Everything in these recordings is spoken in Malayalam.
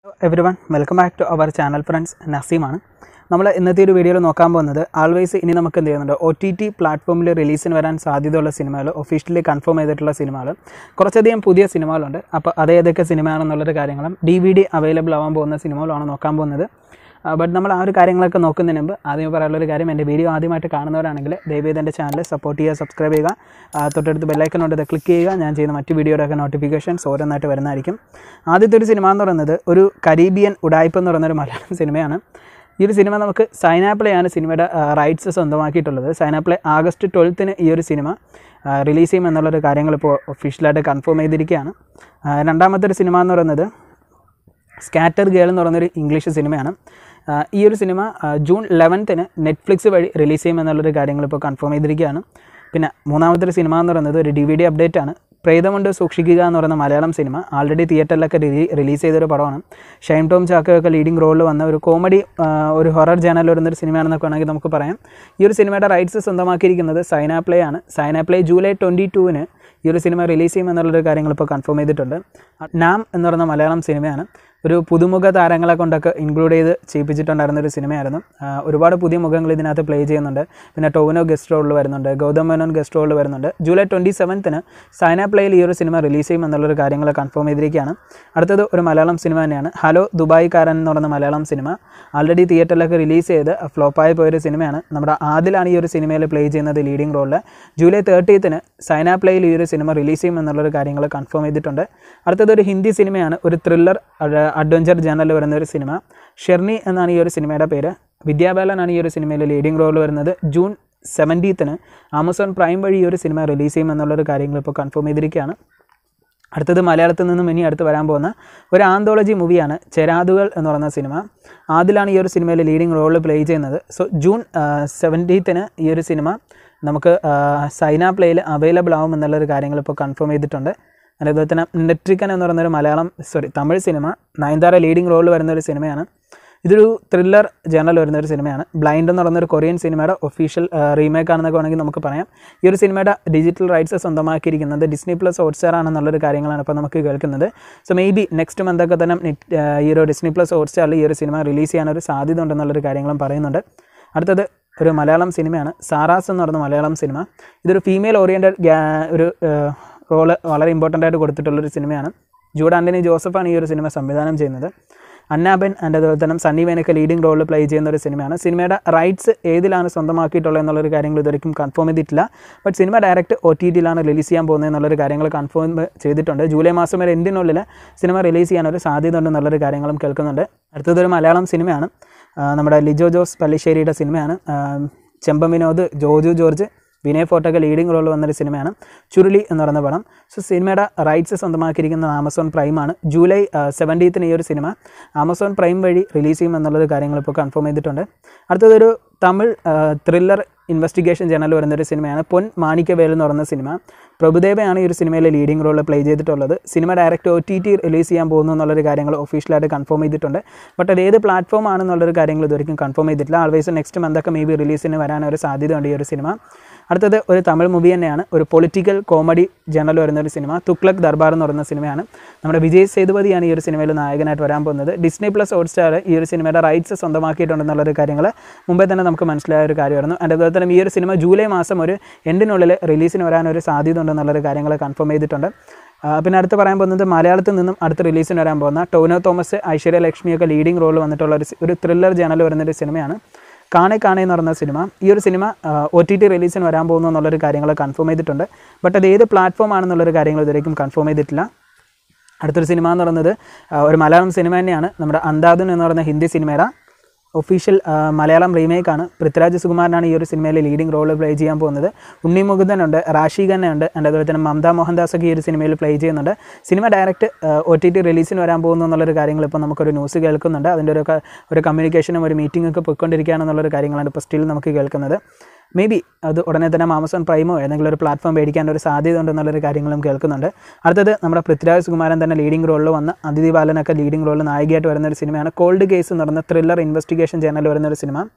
every everyone welcome back to our channel friends നസീമാണ് നമ്മൾ ഇന്നത്തെ ഒരു വീഡിയോയിൽ നോക്കാൻ പോകുന്നത് ആൾവേസ് ഇനി നമുക്ക് എന്ത് ചെയ്യുന്നുണ്ട് ഒ ടി ടി പ്ലാറ്റ്ഫോമിൽ റിലീസിന് വരാൻ സാധ്യതയുള്ള സിനിമകൾ ഒഫീഷ്യലി കൺഫേം ചെയ്തിട്ടുള്ള സിനിമകൾ കുറച്ചധികം പുതിയ സിനിമകളുണ്ട് അപ്പോൾ അത് ഏതൊക്കെ സിനിമയാണെന്നുള്ളൊരു കാര്യങ്ങളും ഡി വി ഡി അവൈലബിൾ ആവാൻ പോകുന്ന സിനിമകളാണ് നോക്കാൻ പോകുന്നത് ബട്ട് നമ്മൾ ആ ഒരു കാര്യങ്ങളൊക്കെ നോക്കുന്നതിന് മുമ്പ് ആദ്യം പറയാനുള്ളൊരു കാര്യം എൻ്റെ വീഡിയോ ആദ്യമായിട്ട് കാണുന്നവരാണെങ്കിൽ ദയവേത് എൻ്റെ ചാനൽ സപ്പോർട്ട് ചെയ്യുക സബ്സ്ക്രൈബ് ചെയ്യുക ആ, തൊട്ടടുത്ത് ബെല്ലൈക്കൺ ഉണ്ട് ക്ലിക്ക് ചെയ്യുക ഞാൻ ചെയ്യുന്ന മറ്റ് വീഡിയോയുടെയൊക്കെ നോട്ടിഫിക്കേഷൻസ് ഓരോന്നായിട്ട് വരുന്നതായിരിക്കും ആദ്യത്തെ ഒരു സിനിമ എന്ന് പറയുന്നത് ഒരു കരീബിയൻ ഉഡായ്പ എന്ന് പറയുന്ന ഒരു മലയാളം സിനിമയാണ് ഈ ഒരു സിനിമ നമുക്ക് സൈനാപ്ലയാണ് സിനിമയുടെ റൈറ്റ്സ് സ്വന്തമാക്കിയിട്ടുള്ളത് സൈനാപ്ലേ ആഗസ്റ്റ് ട്വൽത്തിന് ഈ ഒരു സിനിമ റിലീസ് ചെയ്യും എന്നുള്ളൊരു കാര്യങ്ങൾ ഇപ്പോൾ ഒഫീഷ്യലായിട്ട് കൺഫേം ചെയ്തിരിക്കുകയാണ് ആ, രണ്ടാമത്തെ ഒരു സിനിമ എന്ന് പറയുന്നത് സ്കാറ്റർ ഗേൾ എന്ന് പറയുന്നൊരു ഇംഗ്ലീഷ് സിനിമയാണ് ആ, ഈ ഒരു സിനിമ ആ, ജൂൺ ലെവൻത്തിന് നെറ്റ്ഫ്ലിക്സ് വഴി റിലീസ് ചെയ്യുമെന്നുള്ളൊരു കാര്യങ്ങൾ ഇപ്പോൾ കൺഫേം ചെയ്തിരിക്കുകയാണ് പിന്നെ മൂന്നാമത്തെ ഒരു സിനിമ എന്ന് പറയുന്നത് ഒരു ഡി വി ഡി അപ്ഡേറ്റ് ആണ് പ്രേതമുണ്ട് സൂക്ഷിക്കുക എന്ന് പറയുന്ന മലയാളം സിനിമ ആൾറെഡി തിയേറ്ററിലൊക്കെ റിലീസ് ചെയ്തൊരു പടമാണ് ഷൈൻ ടോം ചാക്കയൊക്കെ ലീഡിംഗ് റോളിൽ വന്ന ഒരു കോമഡി ഒരു ഹൊറർ ജാനൽ വരുന്നൊരു സിനിമയാണെന്നൊക്കെ വേണമെങ്കിൽ നമുക്ക് പറയാം ഈ ഒരു സിനിമയുടെ റൈറ്റ്സ് സ്വന്തമാക്കിയിരിക്കുന്നത് സൈനാപ്ലേ ആണ് സൈനാപ്ലേ ജൂലൈ ട്വൻറ്റി ടൂവിന് ഈ ഒരു സിനിമ റിലീസ് ചെയ്യുമെന്നുള്ളൊരു കാര്യങ്ങൾ ഇപ്പോൾ കൺഫേം ചെയ്തിട്ടുണ്ട് നാം എന്ന് പറയുന്ന മലയാളം സിനിമയാണ് ഒരു പുതുമുഖ താരങ്ങളെ കൊണ്ടൊക്കെ ഇൻക്ലൂഡ് ചെയ്ത് ചെയ്യിപ്പിച്ചിട്ടുണ്ടായിരുന്ന ഒരു സിനിമയായിരുന്നു ആ, ഒരുപാട് പുതിയ മുഖങ്ങൾ ഇതിനകത്ത് പ്ലേ ചെയ്യുന്നുണ്ട് പിന്നെ ടോവിനോ ഗസ്റ്റ് റോളിൽ വരുന്നുണ്ട് ഗൗതം മേനോൻ ഗസ്റ്റ് റോളിൽ വരുന്നുണ്ട് ജൂലൈ ട്വൻറ്റി സെവൻത്തിന് സൈന പ്ലേയിൽ ഈ ഒരു സിനിമ റിലീസ് ചെയ്യും എന്നുള്ളൊരു കാര്യങ്ങൾ കൺഫേം ചെയ്തിരിക്കുകയാണ് അടുത്തത് ഒരു മലയാളം സിനിമ തന്നെയാണ് ഹലോ ദുബായ്ക്കാരൻ എന്ന് പറയുന്ന മലയാളം സിനിമ ആൾറെഡി തിയേറ്ററിലൊക്കെ റിലീസ് ചെയ്ത് ഫ്ലോപ്പായി പോയൊരു സിനിമയാണ് നമ്മുടെ ആദിലാണ് ഈ ഒരു സിനിമയിൽ പ്ലേ ചെയ്യുന്നത് ലീഡിംഗ് റോളിൽ ജൂലൈ തേർട്ടീത്തിന് സൈന പ്ലേയിൽ ഈ ഒരു സിനിമ റിലീസ് ചെയ്യും എന്നുള്ളൊരു കാര്യങ്ങൾ കൺഫേം ചെയ്തിട്ടുണ്ട് അടുത്തത് ഒരു ഹിന്ദി സിനിമയാണ് ഒരു ത്രില്ലർ അഡ്വഞ്ചർ ജേണലിൽ വരുന്ന ഒരു സിനിമ ഷെർണി എന്നാണ് ഈ ഒരു സിനിമയുടെ പേര് വിദ്യാബാലനാണ് ഈ ഒരു സിനിമയിൽ ലീഡിംഗ് റോളിൽ വരുന്നത് ജൂൺ സെവൻറ്റീത്തിന് ആമസോൺ പ്രൈം വഴി ഈ ഒരു സിനിമ റിലീസ് ചെയ്യും എന്നുള്ളൊരു കാര്യങ്ങൾ ഇപ്പോൾ കൺഫേം ചെയ്തിരിക്കുകയാണ് അടുത്തത് മലയാളത്തിൽ നിന്നും ഇനി അടുത്ത് വരാൻ പോകുന്ന ഒരു ആന്തോളജി മൂവിയാണ് ചെരാതുകൾ എന്ന് പറയുന്ന സിനിമ അതിലാണ് ഈ ഒരു സിനിമയിൽ ലീഡിംഗ് റോളിൽ പ്ലേ ചെയ്യുന്നത് സോ ജൂൺ സെവൻറ്റീത്തിന് ഈ ഒരു സിനിമ നമുക്ക് സൈന പ്ലേയിൽ അവൈലബിൾ ആവും എന്നുള്ളൊരു കാര്യങ്ങൾ ഇപ്പോൾ കൺഫേം ചെയ്തിട്ടുണ്ട് അതുപോലെ തന്നെ നെട്രിക്കൻ എന്ന് പറയുന്നൊരു Malayalam sorry Tamil cinema Nayanthara leading റോളിൽ വരുന്ന ഒരു സിനിമയാണ് ഇതൊരു ത്രില്ലർ ജേണൽ വരുന്ന ഒരു സിനിമയാണ് ബ്ലൈൻഡ് എന്ന് പറയുന്ന ഒരു കൊറിയൻ സിനിമയുടെ ഒഫീഷ്യൽ റീമേക്ക് ആണെന്നൊക്കെ വേണമെങ്കിൽ നമുക്ക് പറയാം ഈ ഒരു സിനിമയുടെ ഡിജിറ്റൽ റൈറ്റ്സ് സ്വന്തമാക്കിയിരിക്കുന്നത് ഡിസ്നി പ്ലസ് ഹോട്ട്സ്റ്റാർ ആണെന്നുള്ളൊരു കാര്യങ്ങളാണ് ഇപ്പോൾ നമുക്ക് കേൾക്കുന്നത് സോ മേ ബി നെക്സ്റ്റ് മന്തൊക്കെ തന്നെ നെറ്റ് ഈ ഒരു ഡിസ്നി പ്ലസ് ഹോട്ട്സ്റ്റാറിൽ ഈ ഒരു സിനിമ റിലീസ് ചെയ്യാനൊരു സാധ്യത ഉണ്ടെന്നുള്ളൊരു കാര്യങ്ങളും പറയുന്നുണ്ട് അടുത്തത് ഒരു മലയാളം സിനിമയാണ് സാറാസ് എന്ന് പറയുന്ന മലയാളം സിനിമ ഇതൊരു ഫീമെയിൽ ഓറിയൻറ്റഡ് ഒരു റോള് വളരെ ഇമ്പോർട്ടൻ്റ് ആയിട്ട് കൊടുത്തിട്ടുള്ളൊരു സിനിമയാണ് ജൂഡ് ആൻ്റണി ജോസഫാണ് ഈ ഒരു സിനിമ സംവിധാനം ചെയ്യുന്നത് അന്നാബൻ ആൻഡ് അതുപോലെ തന്നെ സണ്ണി വേനൊക്കെ ലീഡിംഗ് റോളിൽ പ്ലേ ചെയ്യുന്ന ഒരു സിനിമയാണ് സിനിമയുടെ റൈറ്റ്സ് ഏതിലാണ് സ്വന്തമാക്കിയിട്ടുള്ളത് എന്നുള്ളൊരു കാര്യങ്ങൾ ഇതുവരെയും കൺഫേം ചെയ്തിട്ടില്ല but cinema direct O T ടിയിലാണ് റിലീസ് ചെയ്യാൻ പോകുന്നത് എന്നുള്ളൊരു കാര്യങ്ങൾ കൺഫേം ചെയ്തിട്ടുണ്ട് ജൂലൈ മാസം വരെ എൻഡിനുള്ളിൽ സിനിമ റിലീസ് ചെയ്യാനൊരു സാധ്യത ഉണ്ടെന്നുള്ളൊരു കാര്യങ്ങളും കേൾക്കുന്നുണ്ട് അടുത്തതൊരു മലയാളം സിനിമയാണ് ആ, നമ്മുടെ ലിജോ ജോസ് പള്ളിശ്ശേരിയുടെ സിനിമയാണ് ആ, ചെമ്പം വിനോദ് ജോജു ജോർജ് വിനയ് ഫോട്ടോക്ക് ലീഡിംഗ് റോൾ വന്നൊരു സിനിമയാണ് ചുരുളി എന്ന് പറയുന്ന പടം സോ സിനിമയുടെ റൈറ്റ്സ് സ്വന്തമാക്കിയിരിക്കുന്നത് ആമസോൺ പ്രൈമാണ് ജൂലൈ സെവൻറ്റീത്തിന് ഈ ഒരു സിനിമ ആമസോൺ പ്രൈം വഴി റിലീസ് ചെയ്യും എന്നുള്ളൊരു കാര്യങ്ങൾ ഇപ്പോൾ കൺഫേം ചെയ്തിട്ടുണ്ട് അടുത്തതൊരു തമിഴ് ത്രില്ലർ ഇൻവെസ്റ്റിഗേഷൻ ജേണൽ വരുന്നൊരു സിനിമയാണ് പൊൻ മാണിക്യവേൽ എന്ന് പറയുന്ന സിനിമ പ്രഭുദേവയാണ് ഈ ഒരു സിനിമയിലെ ലീഡിംഗ് റോളിൽ പ്ലേ ചെയ്തിട്ടുള്ളത് cinema direct O T T release ചെയ്യാൻ പോകുന്നു എന്നുള്ളൊരു കാര്യങ്ങൾ ഒഫീഷ്യലായിട്ട് കൺഫേം ചെയ്തിട്ടുണ്ട് ബട്ട് അത് ഏത് പ്ലാറ്റ്ഫോം ആണെന്നുള്ളൊരു കാര്യങ്ങൾ ഇതുവരെയും കൺഫേം ചെയ്തിട്ടില്ല ആൾവേസ് നെക്സ്റ്റ് മന്തൊക്കെ മേ ബി റിലീസിന് വരാനൊരു സാധ്യതയുണ്ട് ഈ ഒരു സിനിമ അടുത്തത് ഒരു തമിഴ് മൂവി തന്നെയാണ് ഒരു പൊളിറ്റിക്കൽ കോമഡി ജേണൽ വരുന്ന ഒരു സിനിമ തുക്ലക് ദർബാർ എന്ന് പറയുന്ന സിനിമയാണ് നമ്മുടെ വിജയ് സേതുപതിയാണ് ഈ ഒരു സിനിമയിൽ നായകനായിട്ട് വരാൻ പോകുന്നത് ഡിസ്നി പ്ലസ് ഹോട്ട്സ്റ്റാർ ഈ ഒരു സിനിമയുടെ റൈറ്റ്സ് സ്വന്തമാക്കിയിട്ടുണ്ടെന്നുള്ളൊരു കാര്യങ്ങൾ മുമ്പേ തന്നെ നമുക്ക് മനസ്സിലായ ഒരു കാര്യമായിരുന്നു ആൻഡ് അതുപോലെ തന്നെ ഈ ഒരു സിനിമ ജൂലൈ മാസം ഒരു എൻഡിനുള്ളിൽ റിലീസിന് വരാനൊരു സാധ്യത ഉണ്ടെന്നുള്ളൊരു കാര്യങ്ങൾ കൺഫേം ചെയ്തിട്ടുണ്ട് ആ, പിന്നെ അടുത്ത് പറയാൻ പോകുന്നത് മലയാളത്തിൽ നിന്നും അടുത്ത് റിലീസിന് വരാൻ പോകുന്ന ടോനോ തോമസ് ഐശ്വര്യ ലക്ഷ്മിയൊക്കെ ലീഡിംഗ് റോൾ വന്നിട്ടുള്ള ഒരു സി- ഒരു ത്രില്ലർ ജേണൽ വരുന്നൊരു സിനിമയാണ് കാണെ കാണെ എന്ന് പറയുന്ന സിനിമ ഈ ഒരു സിനിമ ഒ ടി ടി റിലീസിന് വരാൻ പോകുന്നു എന്നുള്ളൊരു കാര്യങ്ങൾ കൺഫേം ചെയ്തിട്ടുണ്ട് ബട്ട് അത് ഏത് പ്ലാറ്റ്ഫോം ആണെന്നുള്ളൊരു കാര്യങ്ങൾ ഇതുവരെയും കൺഫേം ചെയ്തിട്ടില്ല അടുത്തൊരു സിനിമ എന്ന് പറയുന്നത് ആ, ഒരു മലയാളം സിനിമ തന്നെയാണ് നമ്മുടെ അന്താദുൻ എന്ന് പറയുന്ന ഹിന്ദി സിനിമയുടെ ഒഫീഷ്യൽ മലയാളം റീമേക്കാണ് പൃഥ്വിരാജ് സുകുമാരനാണ് ഈ ഒരു സിനിമയിൽ ലീഡിംഗ് റോൾ പ്ലേ ചെയ്യാൻ പോകുന്നത് ഉണ്ണി മുകുന്ദനുണ്ട് റാഷി ഖന്നയുണ്ട് ആൻഡ് അതുപോലെ തന്നെ മമത മോഹൻദാസ് ഒക്കെ ഈ ഒരു സിനിമയിൽ പ്ലേ ചെയ്യുന്നുണ്ട് cinema direct O T T റിലീസിന് വരാൻ പോകുന്നു എന്നുള്ളൊരു കാര്യങ്ങൾ ഇപ്പോൾ നമുക്കൊരു ന്യൂസ് കേൾക്കുന്നുണ്ട് അതിൻ്റെ ഒരു ക- ഒരു കമ്മ്യൂണിക്കേഷനും ഒരു മീറ്റിംഗ് ഒക്കെ പോയിക്കൊണ്ടിരിക്കുകയാണെന്നുള്ളൊരു കാര്യങ്ങളാണ് ഇപ്പോൾ സ്റ്റിൽ നമുക്ക് കേൾക്കുന്നത് മേ ബി അത് ഉടനെ തന്നെ ആമസോൺ പ്രൈമോ ഏതെങ്കിലും ഒരു പ്ലാറ്റ്ഫോം മേടിക്കാൻ ഒരു സാധ്യത ഉണ്ടെന്നുള്ളൊരു കാര്യങ്ങളും കേൾക്കുന്നുണ്ട് അടുത്തത് നമ്മുടെ പൃഥ്വിരാജ് സുകുമാരൻ തന്നെ ലീഡിംഗ് റോളിൽ വന്ന് അതിഥി ബാലനൊക്കെ ലീഡിംഗ് റോളിൽ നായികയായിട്ട് വരുന്ന ഒരു സിനിമയാണ് കോൾഡ് കേസ് എന്ന് പറയുന്ന ത്രില്ലർ ഇൻവെസ്റ്റിഗേഷൻ ചാനൽ വരുന്ന ഒരു സിനിമ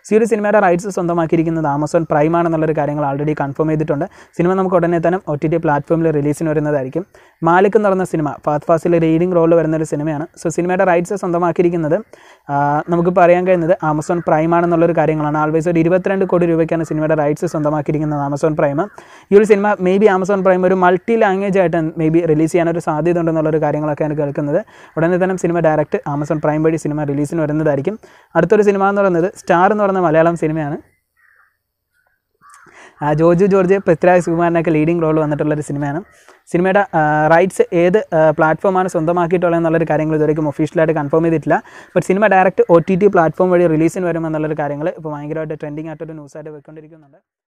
ഈ ഒരു സിനിമയുടെ റൈറ്റ്സ് സ്വന്തമാക്കിയിരിക്കുന്നത് ആമസോൺ പ്രൈം ആണെന്നുള്ളൊരു കാര്യങ്ങൾ ആൾറെഡി കൺഫേം ചെയ്തിട്ടുണ്ട് സിനിമ നമുക്ക് ഉടനെ തന്നെ ഒ ടി ടി പ്ലാറ്റ്ഫോമിൽ റിലീസിന് വരുന്നതായിരിക്കും മാലിക് എന്ന് പറയുന്ന സിനിമ ഫാത്ത് ഫാസിൽ റീഡിംഗ് റോളിൽ വരുന്ന ഒരു സിനിമയാണ് സോ സിനിമയുടെ റൈറ്റ്സ് സ്വന്തമാക്കിയിരിക്കുന്നത് ആ, നമുക്ക് പറയാൻ കഴിയുന്നത് ആമസോൺ പ്രൈം ആണെന്നുള്ളൊരു കാര്യങ്ങളാണ് ആൾവേസ് ഒരു ഇരുപത്തിരണ്ട് കോടി രൂപയ്ക്കാണ് സിനിമയുടെ റൈറ്റ്സ് സ്വന്തമാക്കിയിരിക്കുന്നത് ആമസോൺ പ്രൈം ഈ ഒരു സിനിമ മേ ബി ആമസോൺ പ്രൈം ഒരു മൾട്ടി ലാംഗ്വേജ് ആയിട്ട് മേ ബി റിലീസ് ചെയ്യാനൊരു സാധ്യത ഉണ്ടെന്നുള്ളൊരു കാര്യങ്ങളൊക്കെയാണ് കേൾക്കുന്നത് ഉടനെ തന്നെ സിനിമ ഡയറക്റ്റ് ആമസോൺ പ്രൈം വഴി സിനിമ റിലീസിന് വരുന്നതായിരിക്കും അടുത്തൊരു സിനിമ എന്ന് പറയുന്നത് സ്റ്റാർ എന്ന് പറയുന്ന മലയാളം സിനിമയാണ് ആ, ജോർജ് ജോർജ് പൃഥ്വിരാജ് സുകുമാരനൊക്കെ ലീഡിംഗ് റോൾ വന്നിട്ടുള്ളൊരു സിനിമയാണ് സിനിമയുടെ റൈറ്റ്സ് ഏത് പ്ലാറ്റ്ഫോമാണ് സ്വന്തമാക്കിയിട്ടുള്ളത് എന്നുള്ളൊരു കാര്യങ്ങൾ ഇതുവരെയും ഒഫീഷ്യലായിട്ട് കൺഫേം ചെയ്തിട്ടില്ല but cinema direct O T T platform വഴി റിലീസിന് വരുമെന്നുള്ളൊരു കാര്യങ്ങൾ ഇപ്പോൾ ഭയങ്കരമായിട്ട് ട്രെൻഡിങ് ആയിട്ടൊരു ന്യൂസായിട്ട് പോയിക്കൊണ്ടിരിക്കുന്നുണ്ട്